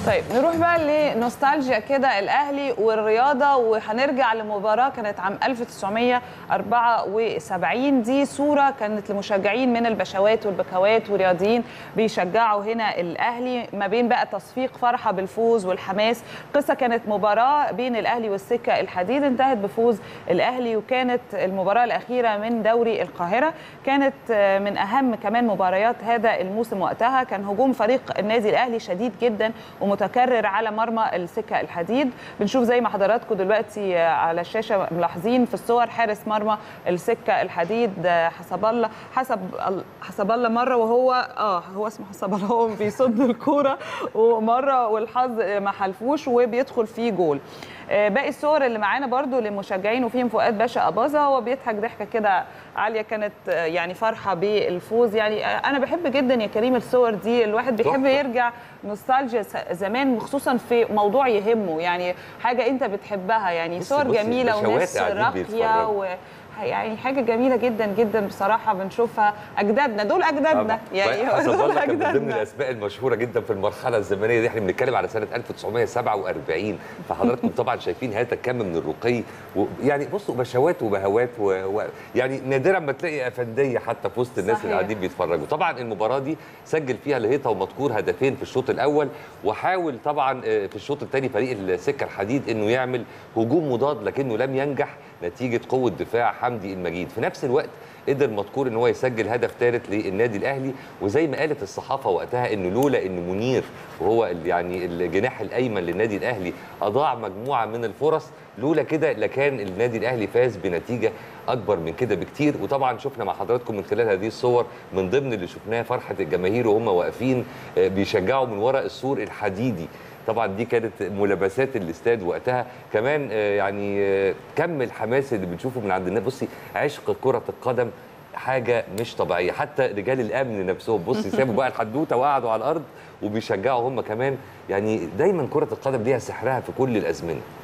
طيب نروح بقى لنوستالجيا كده الاهلي والرياضه وهنرجع لمباراه كانت عام 1974 دي صوره كانت لمشجعين من البشوات والبكوات ورياضيين بيشجعوا هنا الاهلي ما بين بقى تصفيق فرحه بالفوز والحماس قصه كانت مباراه بين الاهلي والسكه الحديد انتهت بفوز الاهلي وكانت المباراه الاخيره من دوري القاهره كانت من اهم كمان مباريات هذا الموسم وقتها كان هجوم فريق النادي الاهلي شديد جدا ومتكرر على مرمى السكه الحديد بنشوف زي ما حضراتكم دلوقتي على الشاشه ملاحظين في الصور حارس مرمى السكه الحديد حسب الله حسب حسب الله مره وهو اه هو اسمه حسب الله هو بيصد الكوره ومره والحظ ما حلفوش وبيدخل فيه جول باقي الصور اللي معانا برضو للمشجعين وفيهم فؤاد باشا اباظه هو بيضحك ضحكه كده عاليه كانت يعني فرحه بالفوز يعني انا بحب جدا يا كريم الصور دي الواحد بيحب يرجع نوستالجيا زمان خصوصا في موضوع يهمه يعني حاجه انت بتحبها يعني صور جميله وناس راقيه و يعني حاجه جميله جدا جدا بصراحه بنشوفها اجدادنا دول اجدادنا يعني حسب الله كان من ضمن الاسماء المشهوره جدا في المرحله الزمنيه دي احنا بنتكلم على سنه 1947 فحضراتكم طبعا شايفين هذا الكم من الرقي و... يعني بصوا بشوات وبهوات و... و... يعني نادرا ما تلاقي افنديه حتى في وسط الناس اللي قاعدين بيتفرجوا طبعا المباراه دي سجل فيها لهيطه ومذكور هدفين في الشوط الاول وحاول طبعا في الشوط الثاني فريق السكه الحديد انه يعمل هجوم مضاد لكنه لم ينجح نتيجه قوه دفاع حمدي المجيد في نفس الوقت قدر مذكور ان هو يسجل هدف ثالث للنادي الاهلي وزي ما قالت الصحافه وقتها انه لولا ان منير وهو يعني الجناح الايمن للنادي الاهلي اضاع مجموعه من الفرص لولا كده لكان النادي الاهلي فاز بنتيجه اكبر من كده بكتير وطبعا شفنا مع حضراتكم من خلال هذه الصور من ضمن اللي شفناه فرحه الجماهير وهم واقفين بيشجعوا من وراء السور الحديدي طبعا دي كانت ملابسات الاستاد وقتها كمان يعني كم الحماس اللي بنشوفه من عند الناس بصي عشق كره القدم حاجه مش طبيعيه حتى رجال الامن نفسهم بصي سابوا بقى الحدوته وقعدوا على الارض وبيشجعوا هم كمان يعني دايما كره القدم ليها سحرها في كل الازمنه